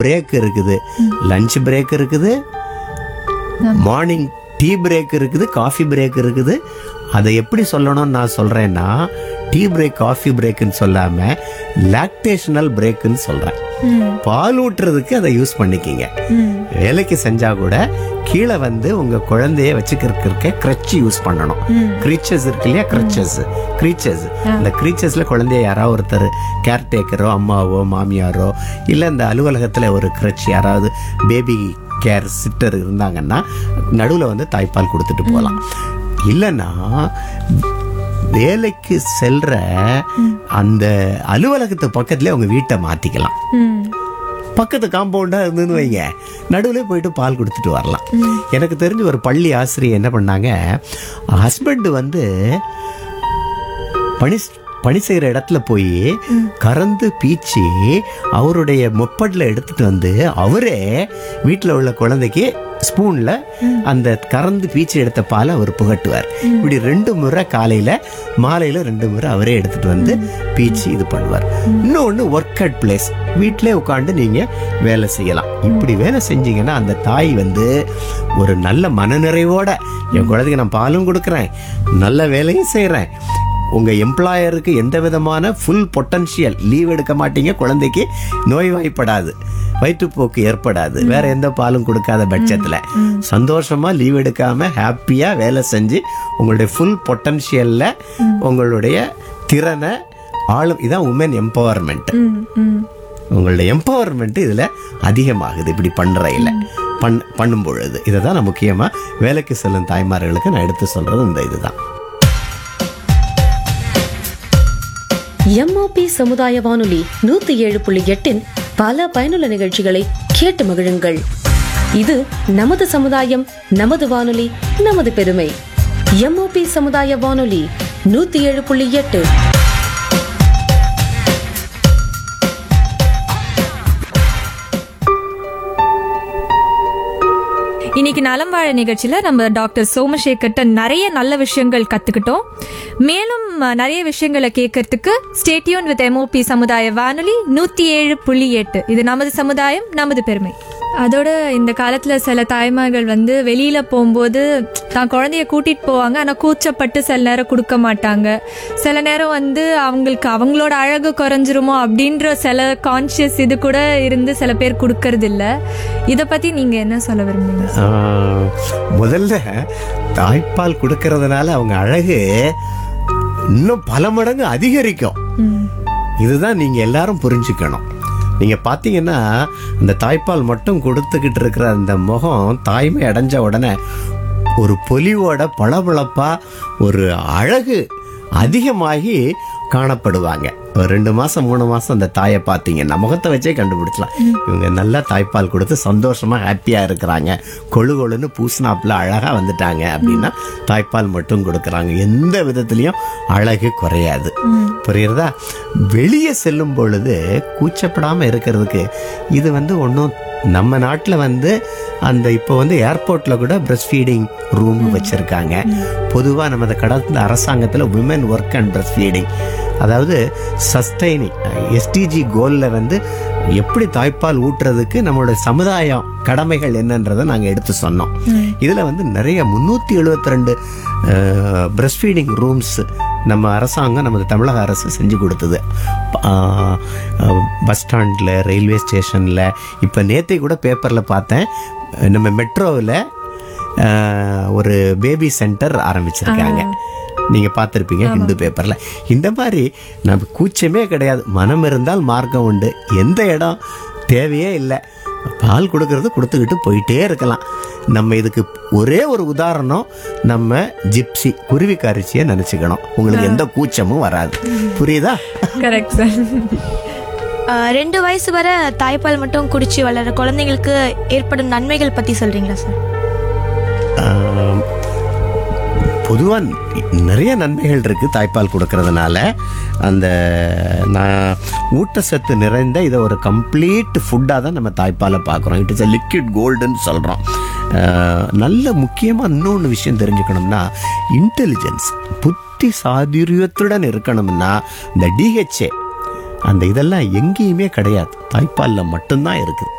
Break இருக்குது lunch break இருக்குது morning tea break இருக்குது காஃபி பிரேக் இருக்குது அதை எப்படி சொல்லணும்னு நான் சொல்றேன்னா டீ பிரேக் காஃபி பிரேக்குன்னு சொல்லாம லாக்டேஷனல் பிரேக்குன்னு சொல்றேன் பால் ஊட்டுறதுக்கு அதை யூஸ் பண்ணிக்கிங்க வேலைக்கு செஞ்சா கூட கீழே வந்து உங்க குழந்தைய வச்சுக்கிறதுக்கு கிரச்சு யூஸ் பண்ணணும் கிரீச்சஸ் இருக்கு இல்லையா கிரச்சஸ் கிரீச்சஸ் இந்த கிரீச்சஸ்ல குழந்தைய யாராவது ஒருத்தர் கேர்டேக்கரோ அம்மாவோ மாமியாரோ இல்ல இந்த அலுவலகத்துல ஒரு கிரச் யாராவது பேபி கேர் சிட்டர் இருந்தாங்கன்னா நடுவில் வந்து தாய்ப்பால் கொடுத்துட்டு போகலாம் இல்லைன்னா வேலைக்கு செல்ற அந்த அலுவலகத்து பக்கத்துலேயே அவங்க வீட்டை மாத்திக்கலாம் ம் பக்கத்து காம்பவுண்டா இருந்துன்னு வைங்க நடுவில் போயிட்டு பால் கொடுத்துட்டு வரலாம் எனக்கு தெரிஞ்சு ஒரு பள்ளி ஆசிரியர் என்ன பண்ணாங்க ஹஸ்பண்ட் வந்து பணி பணி செய்கிற இடத்துல போய் கறந்து பீச்சி அவருடைய மொப்படில் எடுத்துட்டு வந்து அவரே வீட்டில் உள்ள குழந்தைக்கு ஸ்பூன்ல அந்த கறந்து பீச்சி எடுத்த பாலை அவர் புகட்டுவார் இப்படி ரெண்டு முறை காலையில மாலையில ரெண்டு முறை அவரே எடுத்துட்டு வந்து பீச்சி இது பண்ணுவார் இன்னொன்று ஒர்க் அட் பிளேஸ் வீட்டிலே உட்காந்து நீங்க வேலை செய்யலாம் இப்படி வேலை செஞ்சீங்கன்னா அந்த தாய் வந்து ஒரு நல்ல மனநிறைவோட என் குழந்தைக்கு நான் பாலும் கொடுக்குறேன் நல்ல வேலையும் செய்றேன் உங்க எம்ப்ளாயருக்கு எந்த விதமான ஃபுல் பொட்டன்ஷியல் லீவ் எடுக்க மாட்டீங்க குழந்தைக்கு நோய்வாய்ப்படாது வயிற்றுப்போக்கு ஏற்படாது வேற எந்த பாலும் கொடுக்காத பட்சத்துல சந்தோஷமா லீவ் எடுக்காம ஹாப்பியா வேலை செஞ்சு உங்களுடைய ஃபுல் பொட்டன்ஷியல்ல உங்களுடைய திறனை ஆளும் இதான் உமன் எம்பவர்மெண்ட் ம் ம் உங்களுடைய எம்பவர்மெண்ட் இதுல அதிகமாகுது இப்படி பண்றையில பண் பண்ணும் பொழுது இதை தான் நான் முக்கியமா வேலைக்கு செல்லும் தாய்மார்களுக்கு நான் எடுத்து சொல்றது இந்த இதுதான் எம்ஓபி சமுதாய வானொலி நூத்தி ஏழு புள்ளி எட்டின் பல பயனுள்ள நிகழ்ச்சிகளை கேட்டு மகிழுங்கள் இது நமது சமுதாயம் நமது வானொலி நமது பெருமை எம்ஓபி சமுதாய வானொலி நூத்தி ஏழு புள்ளி எட்டு இன்னைக்கு நலம் வாழ நிகழ்ச்சியில நம்ம டாக்டர் சோமசேகர்ட்ட நிறைய நல்ல விஷயங்கள் கத்துக்கிட்டோம் மேலும் அஹ், நிறைய விஷயங்களை கேட்கறதுக்கு ஸ்டேட்யூன் வித் எம்ஓபி சமுதாய வானொலி நூத்தி ஏழு புள்ளி எட்டு இது நமது சமுதாயம் நமது பெருமை அதோட இந்த காலத்துல சில தாய்மார்கள் வந்து வெளியில போகும்போது தான் குழந்தைய கூட்டிட்டு போவாங்க ஆனா கூச்சப்பட்டு சில நேரம் கொடுக்க மாட்டாங்க சில நேரம் வந்து அவங்களுக்கு அவங்களோட அழகு குறைஞ்சிருமோ அப்படின்ற சில கான்சியஸ் இது கூட இருந்து சில பேர் கொடுக்கறது இல்ல இத பத்தி நீங்க என்ன சொல்ல விரும்புறீங்க ஆஹ், முதல்ல தாய்ப்பால் கொடுக்கறதுனால அவங்க அழகு இன்னும் பல மடங்கு அதிகரிக்கும் ம். இதுதான் நீங்க எல்லாரும் புரிஞ்சுக்கணும் நீங்க பாத்தீங்கன்னா அந்த தாய்ப்பால் மட்டும் கொடுத்துக்கிட்டு இருக்கிற அந்த முகம் தாய்மை அடைஞ்ச உடனே ஒரு பொலிவோட பளபளப்பா ஒரு அழகு அதிகமாகி காணப்படுவாங்க ஒரு ரெண்டு மாசம் மூணு மாசம் அந்த தாயை பார்த்தீங்கன்னா முகத்தை வச்சே கண்டுபிடிச்சலாம் இவங்க நல்லா தாய்ப்பால் கொடுத்து சந்தோஷமா ஹாப்பியா இருக்கிறாங்க கொழு கொழுன்னு பூசினாப்புல அழகா வந்துட்டாங்க அப்படின்னா தாய்ப்பால் மட்டும் கொடுக்கறாங்க எந்த விதத்திலையும் அழகு குறையாது புரியுறதா வெளியே செல்லும் பொழுது கூச்சப்படாம இருக்கிறதுக்கு இது வந்து ஒன்றும் நம்ம நாட்டில் வந்து அந்த இப்போ வந்து ஏர்போர்ட்ல கூட பிரஸ்ட் ஃபீடிங் ரூம் வச்சிருக்காங்க பொதுவாக நமது கடந்த அரசாங்கத்தில் women work and breastfeeding அதாவது சஸ்டைனிங் எஸ்டிஜி கோல்ல வந்து எப்படி தாய்ப்பால் ஊட்டுறதுக்கு நம்மளோட சமுதாயம் கடமைகள் என்னன்றதை நாங்கள் எடுத்து சொன்னோம் இதில் வந்து நிறைய முந்நூற்றி எழுபத்தி ரெண்டு பிரஸ்ட் ஃபீடிங் ரூம்ஸ் நம்ம அரசாங்கம் நமது தமிழக அரசு செஞ்சு கொடுத்தது பஸ் ஸ்டாண்டில் ரயில்வே ஸ்டேஷனில் இப்போ நேற்றை கூட பேப்பரில் பார்த்தேன் நம்ம மெட்ரோவில் ஒரு பேபி சென்டர் ஆரம்பிச்சிருக்காங்க நீங்க பார்த்துருப்பீங்க ஹிந்து பேப்பர்ல இந்த மாதிரி நம்ம கூச்சமே கிடையாது மனம் இருந்தால் மார்க்கம் உண்டு எந்த இடம் தேவையே இல்லை பால் கொடுக்கறது கொடுத்துக்கிட்டு போயிட்டே இருக்கலாம் நம்ம இதுக்கு ஒரே ஒரு உதாரணம் நம்ம ஜிப்சி குருவிக்காரிச்சியை நினைச்சுக்கணும் உங்களுக்கு எந்த கூச்சமும் வராது புரியுதா கரெக்ட் சார் ஆஹ் ரெண்டு வயசு வரை தாய்ப்பால் மட்டும் குடிச்சு வளர குழந்தைங்களுக்கு ஏற்படும் நன்மைகள் பத்தி சொல்றீங்களா சார் பொதுவாக நிறைய நன்மைகள் இருக்குது தாய்ப்பால் கொடுக்கறதுனால அந்த நான் ஊட்டச்சத்து நிறைந்த இதை ஒரு கம்ப்ளீட் ஃபுட்டாக தான் நம்ம தாய்ப்பாலை பார்க்குறோம் இட் இஸ் a லிக்விட் கோல்டுன்னு சொல்கிறோம் நல்ல முக்கியமாக இன்னொன்று விஷயம் தெரிஞ்சுக்கணும்னா இன்டெலிஜென்ஸ் புத்தி சாதுரியத்துடன் இருக்கணும்னா இந்த டிஹெச்ஏ அந்த இதெல்லாம் எங்கேயுமே கிடையாது தாய்ப்பாலில் மட்டும்தான் இருக்குது